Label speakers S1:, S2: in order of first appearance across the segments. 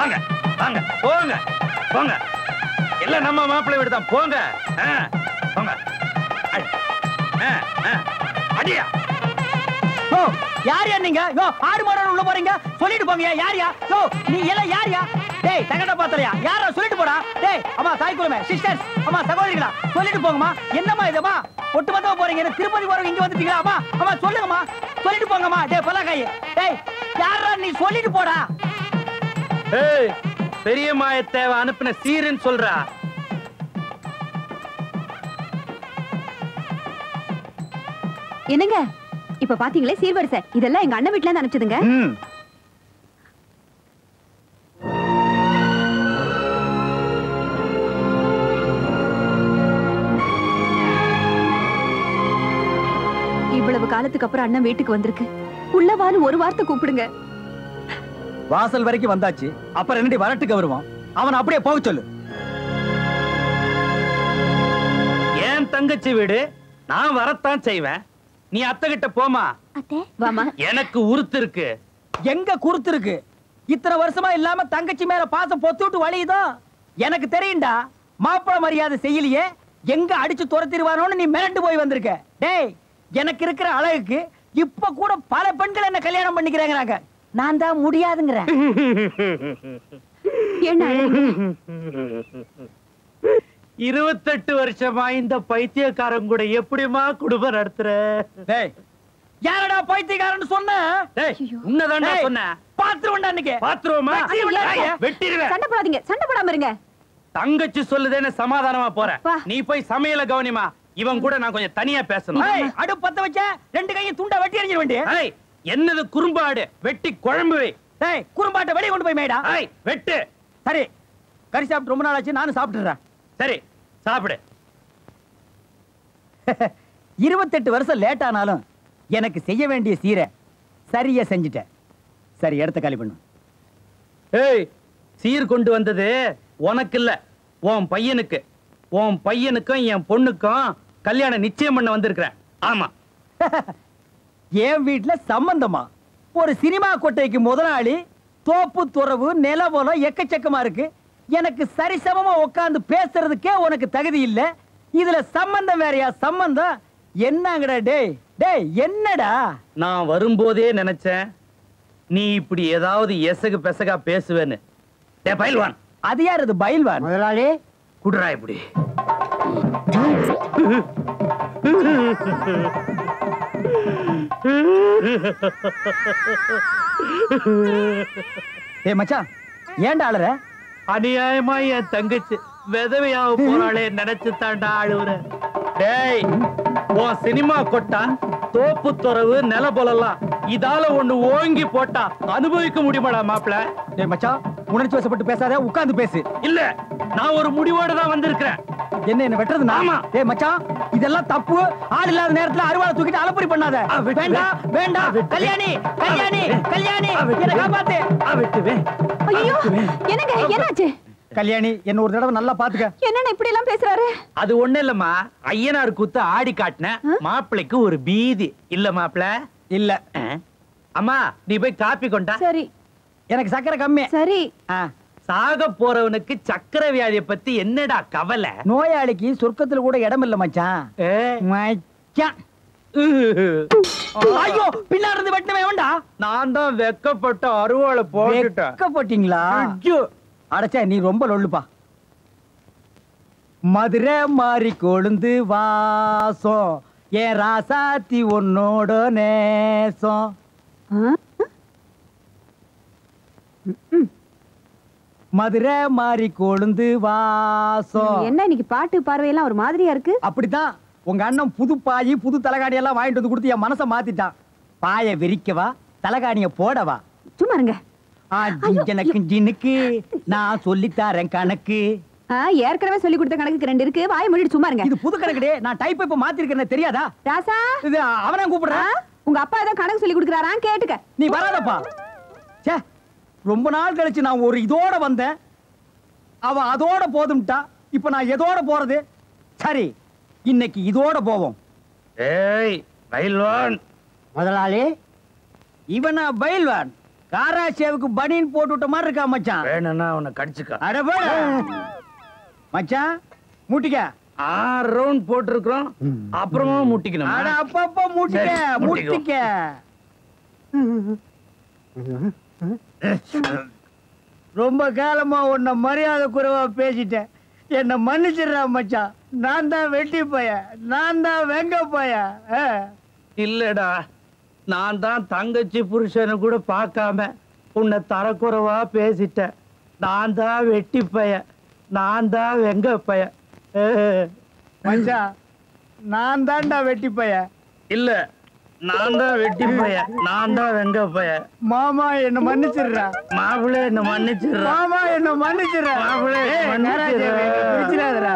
S1: வாங்க வாங்க போங்க போங்க எல்லாம் நம்ம மாப்பிள்ளை வீடு தான் போங்க ஆ, போங்க அடி. ஆ, ஆ. அடியா
S2: ஓ யாரியா நீங்க யோ ஆடு மாடு உள்ள போறீங்க சொல்லிட்டு போங்க யாரியா யோ நீ எல்லாம் யாரியா டேய் தகட பாத்தலையா யாரா சொல்லிட்டு போடா டேய் அம்மா தாய் குழுமே சிஸ்டர்ஸ் அம்மா சகோதரிகளா சொல்லிட்டு போங்கம்மா என்னம்மா இதுமா ஒட்டுமொத்தமா போறீங்க என்ன திருப்பதி போறவங்க இங்க வந்துட்டீங்களா அம்மா அம்மா சொல்லுங்கம்மா சொல்லிட்டு போங்கம்மா டேய் பல்லக்காய் டேய் யாரா நீ சொல்லிட்டு போடா
S1: ஏய் பெரிய மாயத்தேவ அனுப்பின சீருன்னு சொல்றா
S3: என்னங்க இப்ப பாத்தீங்களே சீர்வரிசை இதெல்லாம் எங்க அண்ணன் வீட்ல இருந்து அனுப்பிச்சதுங்க
S2: ம்
S3: இவ்வளவு காலத்துக்கு அப்புறம் அண்ணன் வீட்டுக்கு வந்திருக்கு உள்ளவான்னு ஒரு வார்த்தை கூப்பிடுங்க
S2: வாசல் வரைக்கும் வந்தாச்சு அப்புறம் என்னடி வரட்டுக்கு வருவான் அவன் அப்படியே போக சொல்லு
S1: ஏன் தங்கச்சி வீடு நான் வரத்தான் செய்வேன் நீ அத்தை கிட்ட போமா
S3: வாமா
S1: எனக்கு உருத்து இருக்கு
S2: எங்க குறுத்திருக்கு இத்தனை வருஷமா இல்லாம தங்கச்சி மேல பாசம் பொத்து விட்டு வழியுதோ எனக்கு தெரியும்டா மாப்பிள மரியாதை செய்யலையே எங்க அடிச்சு துரத்திடுவானோன்னு நீ மிரண்டு போய் வந்திருக்க டேய் எனக்கு இருக்கிற அழகுக்கு இப்ப கூட பல பெண்கள் என்ன கல்யாணம் பண்ணிக்கிறாங்க நான் தான் முடியாதுங்கிறேன்
S3: என்ன அழகு?
S1: இருபத்தெட்டு வருஷமா இந்த பைத்தியக்காரன் கூட எப்படிமா குடும்பம் நடத்துற
S2: டேய் யாரடா பைத்தியக்காரன்னு சொன்ன
S1: டேய் உன்னதான்டா
S2: டேய்,
S1: சொன்னேன்
S2: பாத்துருவேன்டா இன்னைக்கு
S1: பாத்துருவோமா
S2: வெட்டிருவேன்டா இன்னைக்கு.
S1: வெட்டிடுவேன்
S3: சண்டை போடாதீங்க சண்டை போடாம இருங்க
S1: தங்கச்சி சொல்லுதேன்னு சமாதானமா போறேன்
S3: வா.
S1: நீ போய் சமையல கவனிமா இவன் கூட நான் கொஞ்சம் தனியா பேசணும்
S2: ஏய், அடுப்பு பத்த வச்ச ரெண்டு கையும் துண்டா வெட்டி எறிஞ்சிட வேண்டிய
S1: ஏய், என்னது குறும்பாடு வெட்டி குழம்பு வை
S2: டேய் குறும்பாட்டை வெளிய கொண்டு போய் மேடா
S1: ஏய், வெட்டு
S2: சரி கறி சாப்பிட்டு ரொம்ப நாள் ஆச்சு நானும் சாப்பிட்டுறேன்
S1: சரி சாப்பிடு
S2: இருபத்தெட்டு வருஷம் லேட் ஆனாலும் எனக்கு செய்ய வேண்டிய சீரை சரியா செஞ்சுட்டேன் சரி இடத்த காலி பண்ணு
S1: ஏய் சீர் கொண்டு வந்தது உனக்கு இல்ல உன் பையனுக்கு உன் பையனுக்கும் என் பொண்ணுக்கும் கல்யாணம் நிச்சயம் பண்ண வந்திருக்கிறேன் ஆமா
S2: என் வீட்டுல சம்பந்தமா ஒரு சினிமா கொட்டைக்கு முதலாளி தோப்பு துறவு நிலவலம் எக்கச்சக்கமா இருக்கு எனக்கு சரிசமமா உட்கார்ந்து பேசுறதுக்கே உனக்கு தகுதி இல்ல இதுல சம்பந்தம் வேறயா சம்பந்தம் என்னங்கடா டேய் டேய் என்னடா
S1: நான் வரும்போதே நினைச்சேன் நீ இப்படி ஏதாவது எசகு பெசகா பேசுவேன்னு டே பயில்வான்
S2: அது யார் இது பயில்வான் முதலாளி
S1: குடுறா இப்படி
S2: ஏய் மச்சான் ஏன்டா அழற
S1: அநியாயமா என் தங்கச்சி விதவையாக போறாளே நினைச்சு தாண்டா அழுவுற டேய் உன் சினிமா கொட்டா தோப்பு துறவு நில போலலாம் இதால ஒண்ணு ஓங்கி போட்டா அனுபவிக்க முடியுமாடா மாப்பிள
S2: டேய் மச்சான் உணர்ச்சி வசப்பட்டு பேசாத உட்கார்ந்து பேசு
S1: இல்ல நான் ஒரு முடிவோட தான் வந்திருக்கிறேன்
S2: என்ன என்ன வெட்டுறது
S1: ஆமா.
S2: டேய் மச்சான் இதெல்லாம் தப்பு ஆள் இல்லாத நேரத்துல அருவாளை தூக்கிட்டு அலப்பறி பண்ணாத
S1: ஆ, வெட்டு,
S2: வேண்டாம்
S1: வெட்டு.
S2: வேண்டாம்
S1: ஆ, வெட்டு.
S2: கல்யாணி கல்யாணி
S1: ஆ, வெட்டு.
S2: கல்யாணி
S1: ஆ, வெட்டு.
S2: என்ன காப்பாத்து
S1: ஆ, வெட்டுவேன்
S3: ஐயோ என்னங்க என்னாச்சு
S2: கல்யாணி என்ன ஒரு தடவை நல்லா பாத்துக்க
S3: என்னண்ணா இப்படி எல்லாம் பேசுறாரு
S1: அது ஒண்ணு இல்லம்மா ஐயனார் கூத்து ஆடி காட்டின மாப்பிளைக்கு ஒரு பீதி இல்ல மாப்பிள
S2: இல்ல
S1: அம்மா நீ போய் காப்பி கொண்டா
S3: சரி
S2: எனக்கு சக்கரை கம்மி
S3: சரி
S2: ஆ,
S1: சாக போறவனுக்கு சக்கரை வியாதியை பத்தி என்னடா கவலை
S2: நோயாளிக்கு சொர்க்கத்துல கூட இடம் இல்ல மச்சான்
S1: ஏ?
S2: மச்சான் ஐயோ பின்னாடி இருந்து வெட்டவே வேண்டா
S1: நான் தான் வெக்கப்பட்ட அருவாளை போட்டுட்டேன்
S2: வெட்கப்பட்டீங்களா
S1: ஐயோ.
S2: அடச்சா நீ ரொம்ப லொல்லுப்பா மதுரை மாறி கொழுந்து வாசம் ஏன் ராசாத்தி உன்னோட நேசம்
S3: ஆ?
S2: மதுரை மாறி கொழுந்து வாசம்
S3: என்ன இன்னைக்கு பாட்டு பார்வையெல்லாம் ஒரு மாதிரியா இருக்கு
S2: அப்படித்தான் உங்க அண்ணன் புது பாயி புது தலகாணி எல்லாம் வாங்கிட்டு வந்து கொடுத்து என் மனசை மாத்திட்டான் பாய விரிக்கவா தலகாணிய போடவா
S3: சும்மா இருங்க
S2: ஆ, ஜிஞ்சனக்கு ஜினுக்கு நான் சொல்லித்தாரேன் கணக்கு
S3: ஆ, ஏற்கனவே சொல்லி கொடுத்த கணக்குக்கு ரெண்டு இருக்கு வாய மூடிட்டு சும்மா இருங்க
S2: இது புது கணக்குடே நான் டைப் இப்ப மாத்திருக்கேன் தெரியாதா
S3: ராசா
S2: இது அவனா
S3: ஆ,
S2: கூப்பிடுறேன்
S3: உங்க அப்பா ஏதோ கணக்கு சொல்லி கொடுக்குறாராம் கேட்டுக்க
S2: நீ வராதப்பா ச்சே ரொம்ப நாள் கழிச்சு நான் ஒரு இதோட வந்தேன் அவ அதோட போதும்ட்டா இப்ப நான் எதோட போறது சரி இன்னைக்கு இதோட போவோம்
S1: ஏய் பயில்வான்
S2: முதலாளி இவனா பயில்வான் காரா சேவுக்கு பனியன் போட்டு விட்ட மாதிரி இருக்கா மச்சான்
S1: வேணும்னா அவனை கடிச்சுக்க
S2: அட போட மச்சான் முட்டிக்க
S1: ஆறு ரவுண்ட் போட்டிருக்கிறோம் அப்புறமா முட்டிக்கணும்
S2: அட அப்பப்ப முட்டிக்க
S1: சரி, முட்டிக்கோ.
S2: முட்டிக்க ரொம்ப காலமா உன்னை மரியாதை குறைவா பேசிட்டேன் என்ன மன்னிச்சிடுறா மச்சான் நான் தான் வெட்டி பைய நான் தான் வெங்க பைய
S1: இல்லடா நான் தான் தங்கச்சி புருஷனை கூட பார்க்காம உன்னை தரக்குறைவா பேசிட்டேன் நான் தான் வெட்டி பைய நான் தான் வெங்க பைய
S2: மச்சான் நான் தான்டா வெட்டி பைய
S1: இல்ல நான் தான் வெட்டி பைய நான் தான் வெங்க பைய
S2: மாமா என்ன மன்னிச்சிடுறா
S1: மாப்பிள்ளை என்ன மன்னிச்சிடுறா
S2: மாமா என்ன மன்னிச்சிடுறா
S1: மாப்பிள்ளை,
S2: ஏய்,
S1: மன்னிச்சிடுறா.
S2: நேராஜே, என்னை பிரிச்சிடாதடா.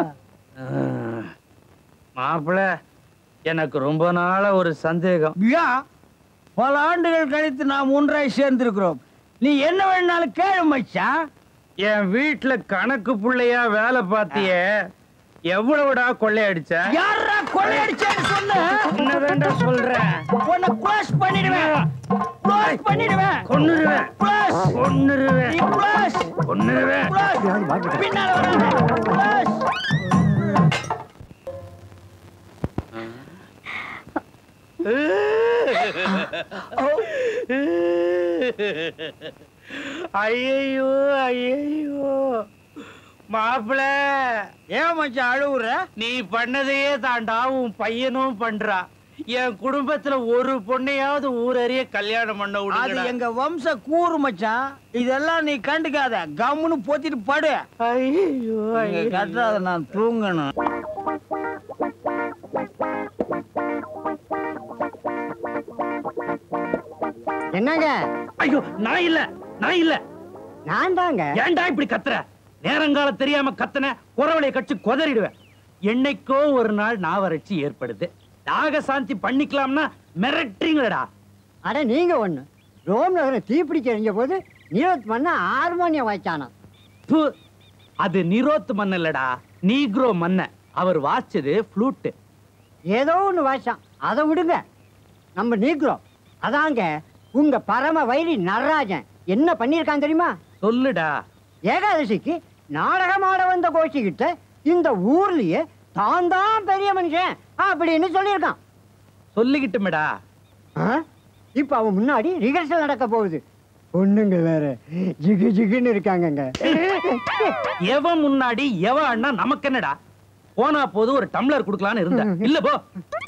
S1: மாப்பிள்ள எனக்கு ரொம்ப நாளா ஒரு சந்தேகம்
S2: ஐயா பல ஆண்டுகள் கழித்து நாம் ஒன்றாய் சேர்ந்திருக்கிறோம் நீ என்ன வேணாலும் கேளு மச்சான்
S1: என் வீட்டுல கணக்கு புள்ளையா வேலை பார்த்தியே எவ்வளவுடா கொள்ளையடிச்ச
S2: யாரா கொள்ளையடிச்சேன்னு சொன்ன
S1: என்னதான்டா சொல்றேன்
S2: உன்னை க்ளோஸ் பண்ணிடுவேன் க்ளோஸ் பண்ணிடுவேன்
S1: கொன்னுருவேன்
S2: க்ளோஸ்
S1: கொன்னுருவேன்
S2: நீ க்ளோஸ்
S1: கொன்னுருவேன்
S2: க்ளோஸ் பின்னால வராத க்ளோஸ்
S1: ஐயோ ஐயோ மாப்பிள
S2: ஏன் மச்சான் அழுவுற
S1: நீ பண்ணதையே தாண்டா உன் பையனும் பண்றா என் குடும்பத்துல ஒரு பொண்ணையாவது ஊரறிய கல்யாணம் பண்ண
S2: அது
S1: விடுங்கடா
S2: எங்க வம்ச கூறு மச்சான் இதெல்லாம் நீ கண்டுக்காத கம்முன்னு போத்திட்டு படு
S1: ஐயோ
S2: நீங்க கட்டுறாத நான் தூங்கணும்
S4: என்னங்க
S1: ஐயோ நான் இல்ல நான் இல்ல
S4: நான் தாங்க
S1: ஏன்டா இப்படி கத்துற நேரங்கால தெரியாம கத்துன குறவளைய கட்சி கொதறிடுவேன் என்னைக்கோ ஒரு நாள் நாவறட்சி ஏற்படுது யாக சாந்தி பண்ணிக்கலாம்னா மிரட்டுறீங்களடா
S4: அட நீங்க ஒண்ணு ரோம் நகரம் தீப்பிடிச்சு எறிஞ்ச போது நீரத் மண்ண ஹார்மோனியம் வாய்ச்சானா
S1: ப்பு, அது நிரோத் மன்ன இல்லடா நீக்ரோ மன்ன அவர் வாச்சது ஃப்ளூட்
S4: ஏதோ ஒண்ணு வாய்ச்சான் அதை விடுங்க நம்ம நீக்கிறோம் அதாங்க உங்க பரம வைரி நடராஜன் என்ன பண்ணியிருக்கான் தெரியுமா
S1: சொல்லுடா
S4: ஏகாதசிக்கு நாடகம் ஆட வந்த கோஷ்டிக்கிட்ட இந்த ஊர்லயே தான் தான் பெரிய மனுஷன் அப்படின்னு சொல்லியிருக்கான்
S1: சொல்லிக்கிட்டுமேடா
S4: ஆ? இப்ப அவன் முன்னாடி ரிஹர்சல் நடக்க போகுது பொண்ணுங்க வேற ஜிகு ஜிகுன்னு இருக்காங்கங்க
S1: எவன் முன்னாடி எவன் அண்ணா நமக்கு என்னடா போனா போது ஒரு டம்ளர் குடுக்கலான்னு இருந்தேன் இல்ல போ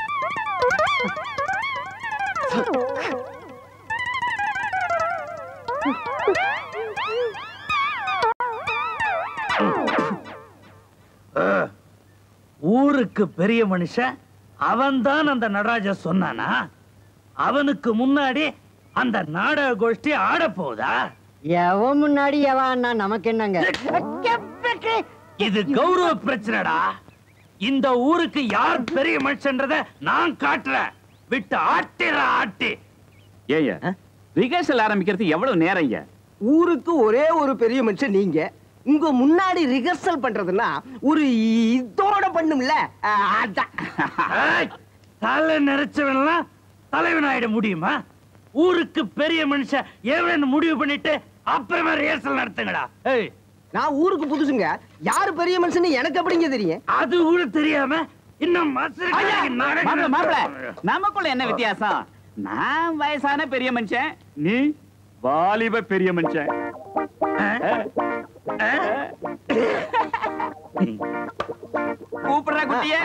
S1: அஹ், ஊருக்கு பெரிய மனுஷன் அவன்தான் அந்த நடராஜ சொன்னானா அவனுக்கு முன்னாடி அந்த நாடக கோஷ்டி ஆட போகுதா
S4: எவன் முன்னாடி எவன் அண்ணா நமக்கு என்னங்க
S1: இது கௌரவ பிரச்சனைடா இந்த ஊருக்கு யார் பெரிய மனுஷன்றத நான் காட்டுறேன் விட்டு ஆட்டிற ஆட்டி
S5: ஏய்யா ரிகர்சல் ஆரம்பிக்கிறது எவ்வளவு நேரம் ஐயா
S6: ஊருக்கு ஒரே ஒரு பெரிய மனுஷன் நீங்க உங்க முன்னாடி ரிஹர்சல் பண்றதுன்னா ஒரு இதோட பண்ணும்ல அஹ், அதான்
S1: ஏய், தலை நிறைச்சவன்லாம் தலைவன் ஆயிட முடியுமா ஊருக்கு பெரிய மனுஷன் எவன் முடிவு பண்ணிட்டு அப்புறமா ரிஹர்சல் நடத்துங்கடா ஏய்
S6: நான் ஊருக்கு புதுசுங்க யாரு பெரிய மனுஷன் எனக்கு எப்படிங்க தெரியும்
S1: அது கூட தெரியாம இன்னும்
S5: ஐயா, மாப்பிள, மாப்பிள, நமக்குள்ள என்ன வித்தியாசம் நான் வயசான பெரிய மனுஷன் நீ வாலிப பெரிய மனுஷன் கூப்பிடுற குட்டிய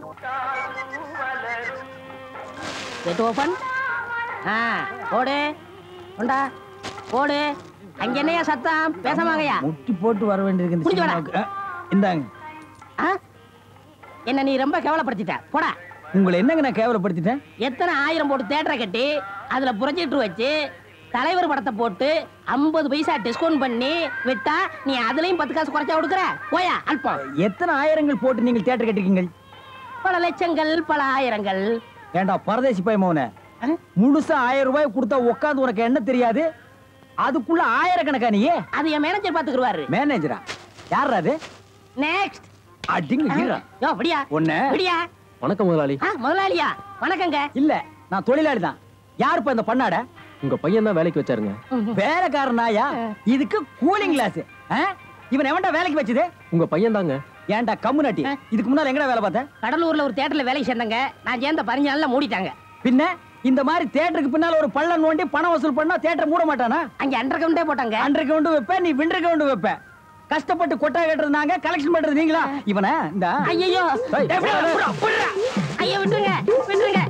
S7: எட்டு ஓபன் ஆ ஓடு கொண்டா ஓடு அங்க என்னையா சத்தம் பேசமாங்கய்யா
S2: முட்டி போட்டு வர வேண்டியிருக்கு இந்த
S7: புடிச்சு வாடா.
S2: சினிமாவுக்கு. ஆ, இந்தாங்க
S7: ஆ? என்ன நீ ரொம்ப கேவலப்படுத்திட்ட போடா
S2: உங்களை என்னங்க நான் கேவலப்படுத்திட்டேன்
S7: எத்தனை ஆயிரம் போட்டு தேட்டரை கட்டி அதுல ப்ரொஜெக்டர் வச்சு தலைவர் படத்தை போட்டு ஐம்பது பைசா டிஸ்கவுண்ட் பண்ணி விட்டா நீ அதுலயும் பத்து காசு குறைச்சா கொடுக்குற போயா அல்பம்
S2: எத்தனை ஆயிரங்கள் போட்டு நீங்கள் தியேட்டர் கட்டிருக்கீங்க
S7: பல லட்சங்கள் பல ஆயிரங்கள்
S2: ஏண்டா பரதேசி பை மௌன முழுசா ஆயிரம் ரூபாய் கொடுத்தா உட்காந்து உனக்கு என்ன தெரியாது அதுக்குள்ள ஆயிரக்கணக்கா நீ
S7: அது என் மேனேஜர் பாத்துக்குருவாரு
S2: மேனேஜரா யார் அது
S7: நெக்ஸ்ட்
S2: அடிங்க ஈரா.
S7: யோ விடியா
S2: ஒண்ணு.
S7: விடியா
S1: வணக்கம் முதலாளி
S7: ஆ, முதலாளியா வணக்கங்க
S2: இல்ல நான் தொழிலாளி தான் யாருப்பா இந்த பண்ணாட
S8: உங்க பையன் தான் வேலைக்கு வச்சாருங்க
S2: வேலைக்காரனாயா இதுக்கு கூலிங் கிளாஸ் இவன் எவன்டா வேலைக்கு வச்சது
S8: உங்க பையன் தாங்க
S2: ஏன்டா கம்மு நட்டி இதுக்கு முன்னால எங்கடா வேலை பார்த்த
S7: கடலூர்ல ஒரு தேட்டர்ல வேலைக்கு சேர்ந்தாங்க நான் சேர்ந்த பதினஞ்சு நாள்ல மூடிட்டாங்க
S2: பின்ன இந்த மாதிரி தேட்டருக்கு பின்னால ஒரு பள்ளம் நோண்டி பணம் வசூல் பண்ணா தேட்டர் மூட மாட்டானா
S7: அங்க அண்டர் கவுண்டே போட்டாங்க
S2: அண்டர் கவுண்ட் வைப்ப நீ விண்டர் கவுண்ட் வைப்ப கஷ்டப்பட்டு கொட்டா கட்டுறதாங்க கலெக்ஷன் பண்றது நீங்களா இவன இந்த
S7: ஐயோ
S2: ஏய்,
S7: ஐயோ விட்டுருங்க விட்டுருங்க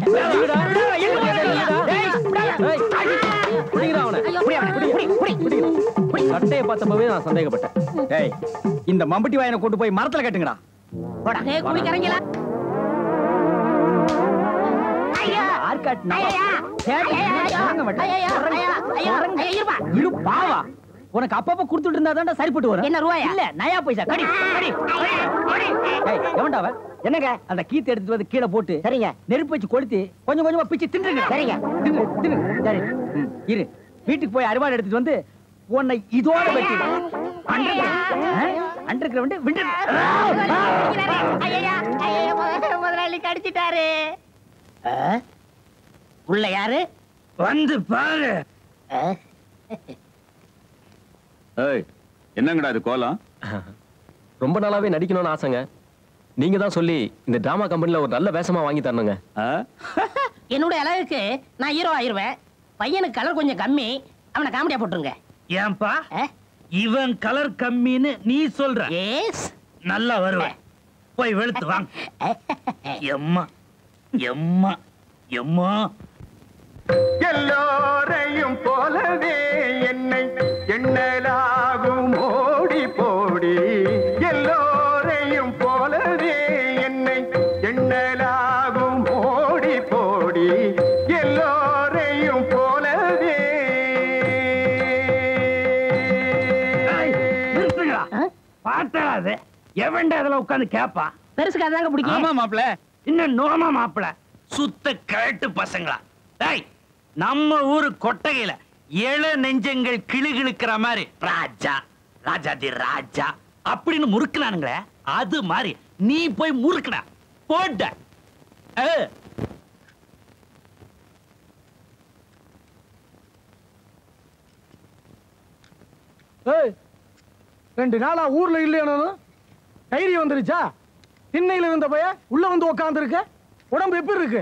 S8: பிடிக்கிறா அவனை
S7: ஐயோ புடி அவனை, புடி, புடி, புடி.
S8: சட்டையை பார்த்தப்பவே நான் சந்தேகப்பட்டேன்
S2: ஏய் இந்த மம்பட்டி வாயனை கொண்டு போய் மரத்துல கட்டுங்கடா
S7: போடா ஏய் குடிக்கிறீங்களா ஐயா
S2: யார் காட்டுனா
S7: ஐயா
S2: தேட்டர்
S7: ஐயா
S2: இறங்க மாட்டேன்.
S7: ஐயா ஐயா ஐயா
S2: இறங்க.
S7: ஐயா இருப்பா
S2: இடு பாவா உனக்கு அப்பப்ப கொடுத்துட்டு இருந்தா தான்டா சரிப்பட்டு வரும்
S7: என்ன ரூபாயா?
S2: இல்ல நயா பைசா கடி கடி ஏய் எவன்டா அவன் என்னங்க அந்த கீத்து எடுத்துட்டு வந்து கீழே போட்டு சரிங்க நெருப்பு வச்சு கொளுத்தி கொஞ்சம் கொஞ்சமா பிச்சு தின்றுங்க சரிங்க தின்னு தின்னு சரி ம், இரு வீட்டுக்கு போய் அருவாள் எடுத்துட்டு வந்து உன்னை இதோட வெட்டி அண்டிருக்கிற வந்து விண்டு
S7: ஐயா ஐயா முதலாளி கடிச்சிட்டாரு உள்ள யாரு
S1: வந்து பாரு
S5: ஏய் என்னங்கடா இது கோலம்
S8: ரொம்ப நாளாவே நடிக்கணும்னு ஆசைங்க நீங்க தான் சொல்லி இந்த டிராமா கம்பெனில ஒரு நல்ல வேஷமா வாங்கி தரணுங்க
S5: ஆ?
S7: என்னோட அளவுக்கு நான் ஹீரோ ஆயிருவேன் பையனுக்கு கலர் கொஞ்சம் கம்மி அவனை காமெடியா போட்டுருங்க
S1: ஏன்பா இவன் கலர் கம்மின்னு நீ சொல்ற
S7: எஸ்
S1: நல்லா வருவேன் போய் வெளுத்து வாங்க எம்மா எம்மா எம்மா
S9: எல்லோரையும் போலவே என்னை எண்ணலாகும் ஓடி போடி எல்லோரையும் போலவே என்னை எண்ணலாகும் ஓடி போடி எல்லோரையும் போலவே
S1: நிறுத்துங்களா பாட்டாது எவன்டா இதுல உட்கார்ந்து கேப்பா
S7: பெருசுக்கு அதாங்க பிடிக்கும்
S5: ஆமா மாப்ள
S1: இன்னும் நோமா மாப்பிள சுத்த கழட்டு பசங்களா டேய் நம்ம ஊரு கொட்டகையில ஏழ நெஞ்சங்கள் கிளுகிழுக்கிற மாதிரி ராஜா ராஜாதி ராஜா அப்படின்னு முறுக்குனானுங்களே அது மாதிரி நீ போய் முறுக்குடா போட்ட ஏ,
S10: ஏய் ரெண்டு நாளா ஊர்ல இல்லையானு தைரியம் வந்துருச்சா திண்ணையில இருந்த பைய உள்ள வந்து உக்காந்து இருக்க உடம்பு எப்படி இருக்கு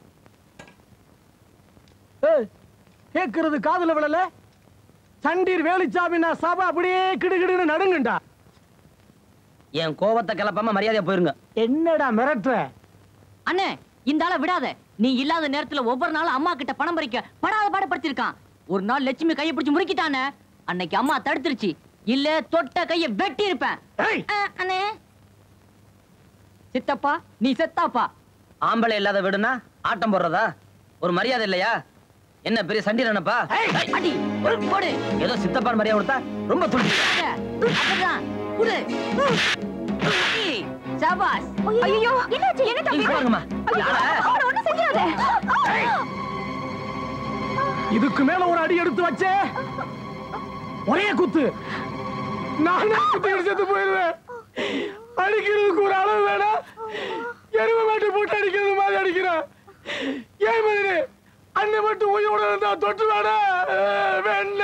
S10: ஏய் கேக்குறது காதுல விழல சண்டீர் வேலிச்சாமினா சபை அப்படியே கிடுகிடுன்னு நடுங்குண்டா
S2: என் கோவத்தை கிளப்பாம மரியாதையா போயிருங்க
S10: என்னடா மிரட்டுற
S11: அண்ணே இந்த ஆளை விடாத நீ இல்லாத நேரத்துல ஒவ்வொரு நாளும் அம்மா கிட்ட பணம் பறிக்க படாத பாடுபடுத்திருக்கான் ஒரு நாள் லட்சுமி கையை பிடிச்சு முறுக்கிட்டானே அன்னைக்கு அம்மா தடுத்துருச்சு இல்ல தொட்ட கைய வெட்டி இருப்பேன்
S1: ஏய்,
S11: அண்ணே சித்தப்பா நீ செத்தாப்பா
S2: ஆம்பளை இல்லாத வீடுனா ஆட்டம் போடுறதா ஒரு மரியாதை இல்லையா என்ன பெரிய சண்டி நினைப்பா
S11: அடி ஒரு போடு
S2: ஏதோ சித்தப்பான் மரியாதை கொடுத்தா ரொம்ப துள்ளி
S11: அப்படிதான் குடு அடி சபாஸ்
S3: ஐயோ என்னாச்சு என்ன தம்பி
S2: நீங்க பாருங்கம்மா யார
S3: அவனை ஒண்ணும் செஞ்சிடாத
S10: இதுக்கு மேல ஒரு அடி எடுத்து வச்சே ஒரே குத்து நானே குத்து எடுத்து போயிருவேன் அடிக்கிறதுக்கு ஒரு அளவு வேணாம் எருமை மாட்டு போட்டு அடிக்கிறது மாதிரி அடிக்கிறான் ஏன் மதினே அண்ணன் மட்டும் உயிரோட இருந்தா தொட்டு வேணா வேண்ட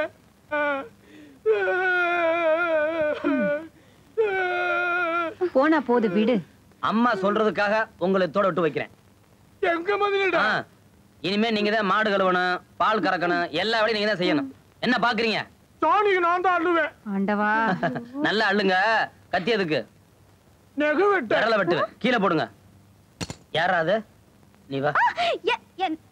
S3: போனா போது விடு
S2: அம்மா சொல்றதுக்காக உங்களை தோட விட்டு வைக்கிறேன்
S10: எங்க மதினடா
S2: ஆ, இனிமே நீங்க தான் மாடு கழுவணும் பால் கறக்கணும் எல்லா வேலையும் நீங்க தான் செய்யணும் என்ன பாக்குறீங்க
S10: தானிக்கு நான் தான் அள்ளுவேன்
S3: ஆண்டவா
S2: நல்லா அள்ளுங்க கத்தி எதுக்கு
S10: நெகு வெட்ட
S2: விரல வெட்டு கீழே போடுங்க யாரா அது நீ வா
S3: எ- என்-